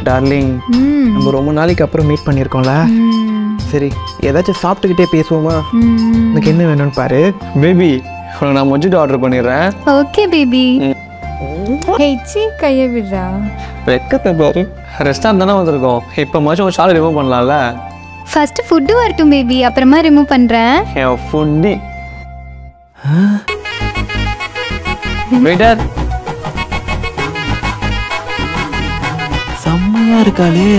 Darling ம் நம்ம ரொம்ப நாளைக்கு அப்புறம் மீட் பண்ணியிருக்கோம்ல ம், சரி ஏதாச்சும் சாப்பிட்டுக்கிட்டே பேசுவோமா ம். உனக்கு என்ன வேணும்னு பாரு பேபி உனக்கு நான் மொஜிட்டோ ஆர்டர் பண்ணிடுறேன் ஓகே பேபி ஹெச்சி கையை விடுறா வெக்கத்தை பாரு ரெஸ்டாரண்ட் தானே வந்திருக்கோம் இப்போ மாச்சும் ஒரு ஷாலை ரிமூவ் பண்ணலாம்ல ஃபர்ஸ்ட் ஃபுட்டு வரட்டும் பேபி அப்புறமா ரிமூவ் பண்றேன் என் ஃபுட்டி வெயிட்டர் செம்மையா இருக்காளே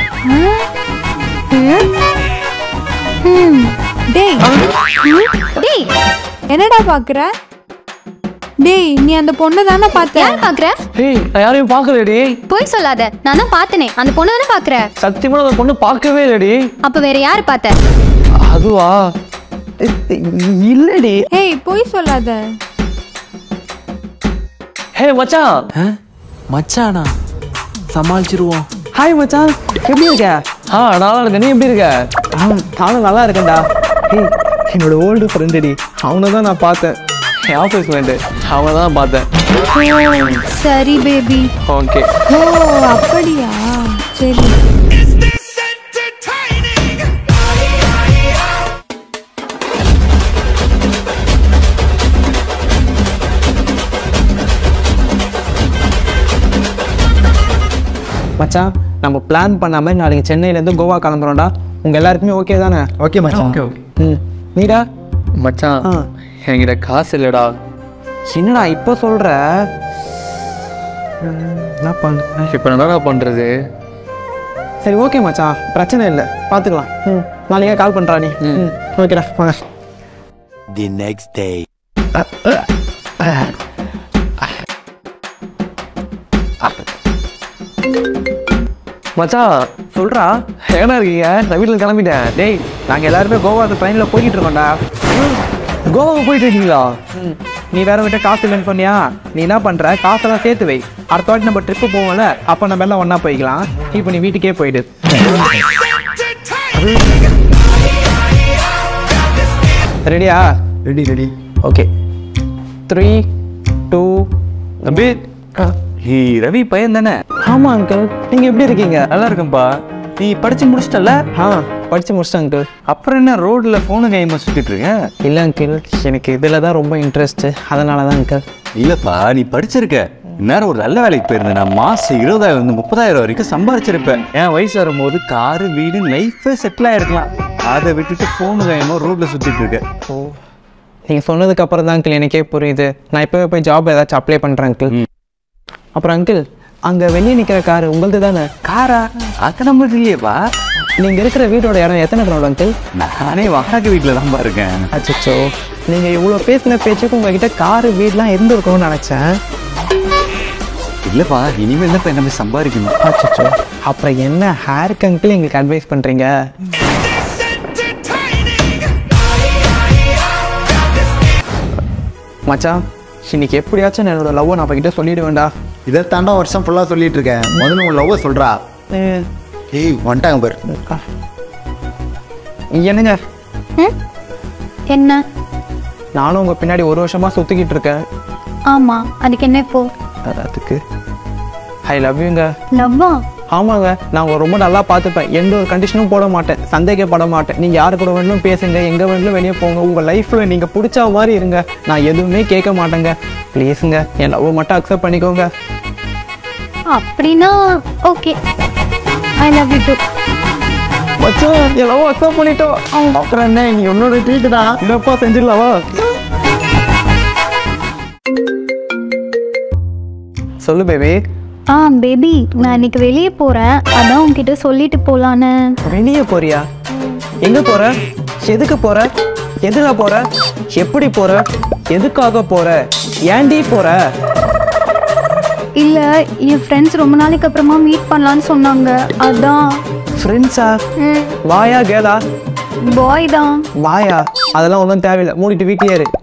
ம். டேய் ம், டேய் என்னடா பாக்குற டேய் நீ அந்த பொண்ணை தானே பார்த்த யார் பாக்குற ஏய் நான் யாரையும் பார்க்கலடி போய் சொல்லாத நான் தான் பார்த்தனே அந்த பொண்ணு தானே பாக்குற சத்தியமா அந்த பொண்ணு பார்க்கவே இல்லடி அப்ப வேற யார் பார்த்த அதுவா இ- இல்லடி ஏய் போய் சொல்லாத ஹே மச்சான் மச்சானா சமாளிச்சிருவோம் ஹாய் மச்சான் எப்படி இருக்க ஆ நல்லா இருக்கேன் நீ எப்படி இருக்க ஆ நானும் நல்லா இருக்கேன்டா ஏய் என்னோட ஓல்டு ஃப்ரெண்டுடி அவனை தான் நான் பார்த்தேன் என் ஆஃபீஸ் ஃப்ரெண்டு அவனை தான் பார்த்தேன் சரி பேபி ஓகே ஓ அப்படியா சரி மச்சான் நம்ம பிளான் பண்ணாம நாளைக்கு சென்னையிலேருந்து கோவா கிளம்புறோம்டா உங்கள் எல்லாருக்குமே ஓகே தானே ஓகே மச்சான் ஓகே ஓகே ம் நீடா மச்சான் ஆ என்கிட்ட காசு இல்லைடா என்னடா இப்போ சொல்கிற என்ன பண்ண இப்போ என்னடா பண்ணுறது சரி ஓகே மச்சான் பிரச்சனை இல்லை பார்த்துக்கலாம் ம் நாளைக்கே கால் பண்ணுறா நீ ம் ஓகேடா வாங்க The next day. மச்சான் சொல்றா எங்கடா இருக்கீங்க நான் வீட்டில் கிளம்பிட்டேன் டேய் நாங்கள் எல்லாருமே கோவா ட்ரெயினில் போய்கிட்டு இருக்கோம்டா கோவாவுக்கு போயிட்டு இருக்கீங்களா நீ வேற விட்ட காசு இல்லைன்னு சொன்னியா நீ என்ன பண்ற காசெல்லாம் சேர்த்து வை அடுத்த வாட்டி நம்ம ட்ரிப்பு போவோம்ல அப்போ நம்ம எல்லாம் ஒன்றா போய்க்கலாம் இப்போ நீ வீட்டுக்கே போயிடு ரெடியா ready ready okay three two தம்பி ஹே ரவி பையன் தானே ஆமாம் அங்கிள் நீங்கள் எப்படி இருக்கீங்க நல்லா இருக்கேன்ப்பா நீ படிச்சு முடிச்சிட்டல ஆ படித்து முடிச்சிட்டேன் அங்கிள் அப்புறம் என்ன ரோட்ல ஃபோனு கைமா சுத்திட்டு இருக்கேன் இல்லை அங்கிள் எனக்கு இதில் தான் ரொம்ப இன்ட்ரெஸ்ட்டு அதனால தான் அங்கிள் இல்லப்பா நீ படிச்சிருக்க இந்நேரம் ஒரு நல்ல வேலைக்கு போயிருந்தேன் நான் மாசம் இருபதாயிரம் இருந்து முப்பதாயிரம் வரைக்கும் சம்பாரிச்சிருப்பேன் என் வயசு வரும்போது காரு வீடு லைஃபே செட்டில் ஆயிருக்கலாம் அதை விட்டுட்டு ஃபோனு கைமா ரோட்ல சுத்திட்டு இருக்க ஓ நீங்கள் சொன்னதுக்கு அப்புறம் தான் அங்கிள் எனக்கே புரியுது நான் இப்போவே போய் ஜாப் ஏதாச்சும் அப்ளை பண்ணுறேன் அங்கிள் அப்புறம் அங்கிள் அங்கே வெளியே நிற்கிற கார் உங்களது தானே காரா அது நம்மளுக்கு இல்லையேப்பா நீங்கள் இருக்கிற வீட்டோட இடம் எத்தனை கிரௌண்ட் அங்கிள் நானே வாடகை வீட்டில் தான் இருக்கேன் அச்சோ நீங்கள் இவ்வளோ பேசின பேச்சுக்கு உங்ககிட்ட காரு வீடெலாம் இருந்திருக்கணும்னு நினச்சேன் இல்லப்பா இனிமேல் தான் இப்போ என்ன சம்பாதிக்கணும் அச்சோ அப்புறம் என்ன ஹேருக்கு அங்கிள் எங்களுக்கு அட்வைஸ் பண்ணுறீங்க மச்சான் இன்னைக்கு எப்படியாச்சும் நான் என்னோட லவ்வை நான் அவகிட்ட சொல்லிடுவேன்டா இதை தாண்டா வருஷம் ஃபுல்லாக சொல்லிட்டு இருக்கேன் முதல்ல உன் லவ்வை சொல்றா ஏய் வந்துட்டாங்க பாரு என்னங்க ம்? என்ன நானும் உங்கள் பின்னாடி ஒரு வருஷமாக சுற்றிக்கிட்டு இருக்கேன் ஆமா அதுக்கு என்ன இப்போ அது- அதுக்கு ஐ லவ் யூங்க லவ்வா ஆமாங்க நான் உங்களை ரொம்ப நல்லா பார்த்துப்பேன் எந்த ஒரு கண்டிஷனும் போட மாட்டேன் சந்தேகப்பட மாட்டேன் நீங்கள் யாரு கூட வேணாலும் பேசுங்க எங்கே வேணாலும் வெளியே போங்க உங்கள் லைஃப்பில் நீங்கள் பிடிச்ச மாதிரி இருங்க நான் எதுவுமே கேட்க மாட்டேங்க ப்ளீஸுங்க என் லவ் மட்டும் அக்செப்ட் பண்ணிக்கோங்க அப்படின்னா okay I love you too மச்சான் என் லவ் அக்செப்ட் பண்ணிட்டோம் அப்புறம் என்ன நீ உன்னோட ட்ரீட் தான் இதப்பா செஞ்சிடலாவா சொல்லு பேபி ஆ பேபி நான் இன்னைக்கு வெளியே போறேன் அதான் உன்கிட்ட சொல்லிட்டு போலான்னு வெளியே போறியா எங்க போற எதுக்கு போற எதுல போற எப்படி போற எதுக்காக போற ஏன்டி போற இல்ல என் ஃப்ரெண்ட்ஸ் ரொம்ப நாளைக்கு அப்புறமா மீட் பண்ணலான்னு சொன்னாங்க அதான் ஃப்ரெண்ட்ஸா வாயா கேலா பாய் தான் வாயா அதெல்லாம் ஒன்றும் தேவையில்லை மூடிட்டு வீட்லயே இரு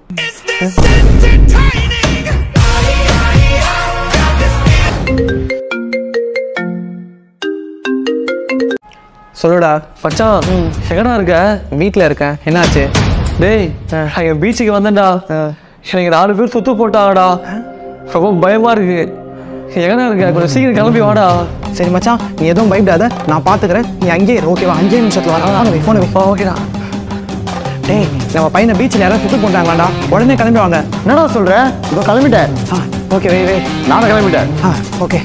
சொல்லுடா மச்சான் எங்கடா இருக்க வீட்டில் இருக்கேன் என்னாச்சு டேய் நான் என் பீச்சுக்கு வந்தேன்டா எனக்கு நாலு பேர் சுத்து போட்டாங்கடா ரொம்ப பயமா இருக்கு எங்கடா இருக்க கொஞ்சம் சீக்கிரம் கிளம்பி வாடா சரி மச்சான் நீ எதுவும் பயப்படாத நான் பார்த்துக்கிறேன் நீ அங்கேயே இரு ஓகேவா அஞ்சே நிமிஷத்துல வர ஃபோன் வை ஓகேடா டேய் நம்ம பையனை பீச்சில் யாராவது சுட்டு போட்டாங்களாடா உடனே கிளம்பி வாங்க என்னடா சொல்ற இப்போ கிளம்பிட்டேன் ஆ ஓகே வை வை நானும் கிளம்பிட்டேன் ஆ ஓகே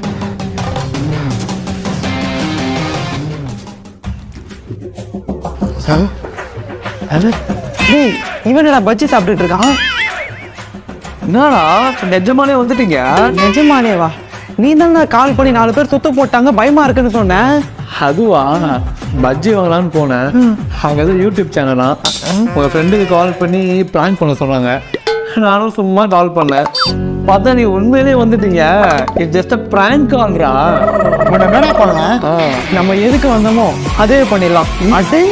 டேய் இவன் என்னடா பஜ்ஜி சாப்பிட்டுட்டு இருக்கான் என்னடா நிஜமாலே வந்துட்டீங்க நிஜமாலே வா நீ தானே கால் பண்ணி நாலு பேர் சுத்து போட்டாங்க பயமா இருக்குன்னு சொன்னேன் அதுவா பஜ்ஜி வாங்கலாம்னு போனேன் அவங்க ஏதோ யூடியூப் சேனலா உங்க ஃப்ரெண்டுக்கு கால் பண்ணி பிளான் பண்ண சொன்னாங்க நானும் சும்மா கால் பண்ணேன் பார்த்தா நீ உண்மையிலேயே வந்துட்டீங்க இது ஜஸ்ட் பிராங்க் கால்ரா உன்னை என்னடா பண்ணேன் நம்ம எதுக்கு வந்தோமோ அதே பண்ணிடலாம் அட்டே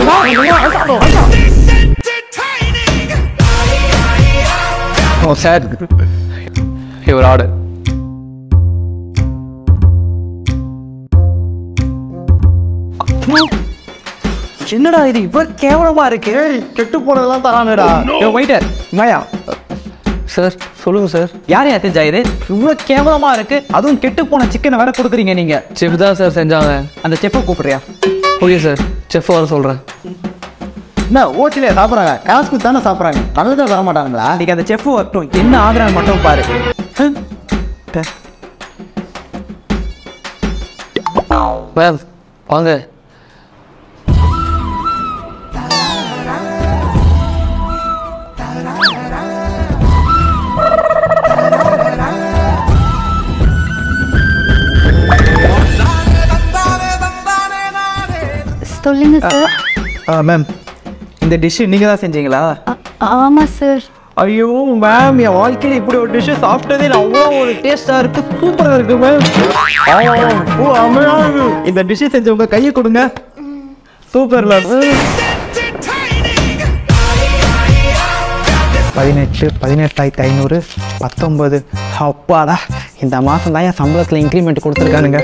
ஓ சார் இவர் ஆர்டர் என்னடா இது இவ்வளவு கேவலமா இருக்கு கெட்டு போனதெல்லாம் தரானுடா வெயிட்டர் வாயா சார் சொல்லுங்க சார் யார் யார் செஞ்சாயிரு இவ்வளவு கேவலமா இருக்கு அதுவும் கெட்டு போன சிக்கனை வேற கொடுக்குறீங்க நீங்க செஃப் தான் சார் செஞ்சாங்க அந்த செப்பை கூப்பிடுறியா ஓகே சார் செஃப் வர சொல்கிறேன் என்ன ஓட்டிலே சாப்பிட்றாங்க காசுக்கு தானே சாப்பிட்றாங்க நல்லதாக தர மாட்டாங்களா இன்னைக்கு அந்த செஃப் வரட்டும் என்ன ஆகுறான்னு மட்டும் பாரு ஹம். ட. மேம் வாங்க சொல்லுங்க சார் மேம் இந்த டிஷ் நீங்க தான் செஞ்சீங்களா ஆ- ஆமா சார் ஐயோ மேம் என் வாழ்க்கையில் இப்படி ஒரு டிஷ் சாப்பிட்டதே இல்லை அவ்வளோ ஒரு டேஸ்டா இருக்கு சூப்பரா இருக்கு மேம் ஓ அம்மையா இருக்கு. இந்த டிஷ் செஞ்சவங்க கையை கொடுங்க சூப்பர்ல பதினெட்டு பதினெட்டாயிரத்தி ஐநூறு பத்தொன்பது அப்பாடா இந்த மாதம் தான் என் சம்பளத்தில் இன்க்ரிமெண்ட் கொடுத்துருக்கானுங்க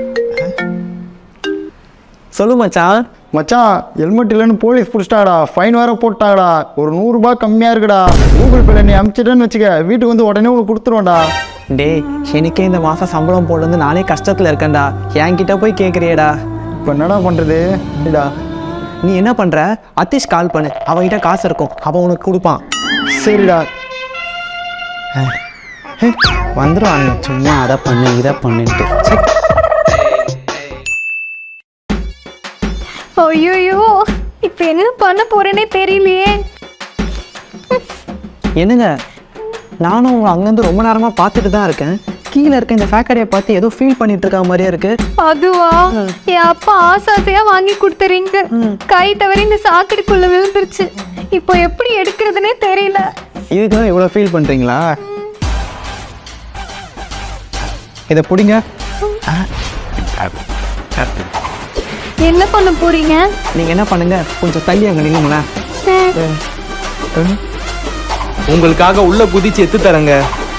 சொல்லு மச்சான் மச்சான் ஹெல்மெட் இல்லைன்னு போலீஸ் பிடிச்சிட்டாடா ஃபைன் வேற போட்டாடா ஒரு நூறுரூபா கம்மியாக இருக்குடா கூகுள் பேல நீ அனுப்பிச்சிட்டேன்னு வச்சுக்க வீட்டுக்கு வந்து உடனே உனக்கு கொடுத்துருவேன்டா டேய் எனக்கே இந்த மாதம் சம்பளம் போடுறது நானே கஷ்டத்தில் இருக்கேன்டா என்கிட்ட போய் கேட்குறியேடா இப்போ என்னடா பண்ணுறது இதா நீ என்ன பண்ணுற அத்தீஷ் கால் பண்ணு அவன்கிட்ட காசு இருக்கும் அவன் உனக்கு கொடுப்பான் சரிடா வந்துடுவாங்க சும்மா அதை பண்ணு இதை பண்ணுன்ட்டு சே. ஐயோ இப்போ என்ன பண்ண போறேனே தெரியலையே என்னங்க நானும் உங்களை அங்கேருந்து ரொம்ப நேரமாக பார்த்துட்டு தான் இருக்கேன் கீழே இருக்க இந்த ஃபேக்கடையை பார்த்து ஏதோ ஃபீல் பண்ணிட்டு இருக்க மாதிரியே இருக்கு அதுவா என் அப்பா ஆசாசையா வாங்கி கொடுத்துறீங்க கை தவறி இந்த சாக்கடைக்குள்ள விழுந்துருச்சு இப்போ எப்படி எடுக்கிறதுனே தெரியல இதுக்கு தான் இவ்வளோ ஃபீல் பண்ணுறீங்களா இதை பிடிங்க என்ன பண்ண போறீங்க நீங்கள் என்ன பண்ணுங்க கொஞ்சம் தள்ளி அங்கே நில்லுங்களேன் உங்களுக்காக உள்ள குதிச்சு எத்து தரேங்க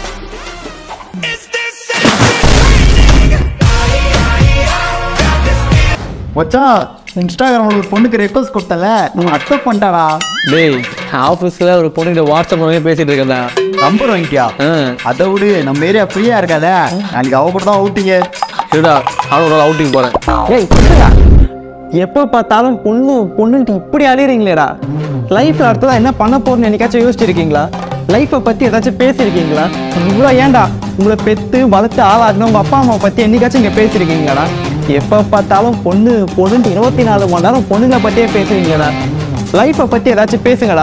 மச்சான் இன்ஸ்டாகிராமில் ஒரு பொண்ணுக்கு ரெக்வஸ்ட் கொடுத்தல உங்க அக்செப்ட் பண்ணிட்டாடா டேய் ஆஃபீஸில் ஒரு பொண்ணுகிட்ட வாட்ஸ்அப் பண்ணி பேசிட்டு இருக்கேன்டா நம்பர் வாங்கிட்டியா ஆ அதை விடு நம்ம ஏரியா ஃப்ரீயாக இருக்காதே நாளைக்கு அவ கூட தான் அவுட்டிங்க சரிடா நானும் ஒரு அவுட்டிங் போகிறேன் ஏய் குடுடா. எப்போ பார்த்தாலும் பொண்ணு பொண்ணுன்ட்டு இப்படி அழியறீங்களேடா லைஃப்ல அடுத்ததா என்ன பண்ண போறேன்னு என்னைக்காச்சும் யோசிச்சிருக்கீங்களா லைஃப்பை பத்தி ஏதாச்சும் பேசியிருக்கீங்களா இவ்வளோ ஏன்டா உங்களை பெத்து வளர்த்து ஆளாகணும் உங்க அப்பா அம்மா பத்தி என்னைக்காச்சும் இங்க பேசியிருக்கீங்களாடா எப்போ பார்த்தாலும் பொண்ணு பொண்ணுன்ட்டு இருபத்தி நாலு மணி நேரம் பொண்ணுங்களை பத்தியே பேசுறீங்களா லைஃப்பை பத்தி ஏதாச்சும் பேசுங்கடா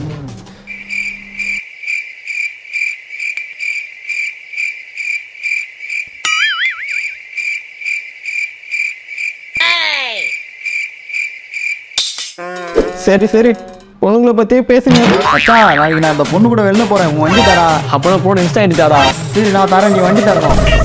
சரி சரி பொண்ணுங்களை பத்தியே பேசுங்க மச்சான் நாளைக்கு நான் அந்த பொண்ணு கூட வெளில போகிறேன் உன் வண்டி தரா அப்புறம் போன இன்ஸ்டா எடுத்தாரா சரி நான் தரேன் நீ வண்டி தரணும்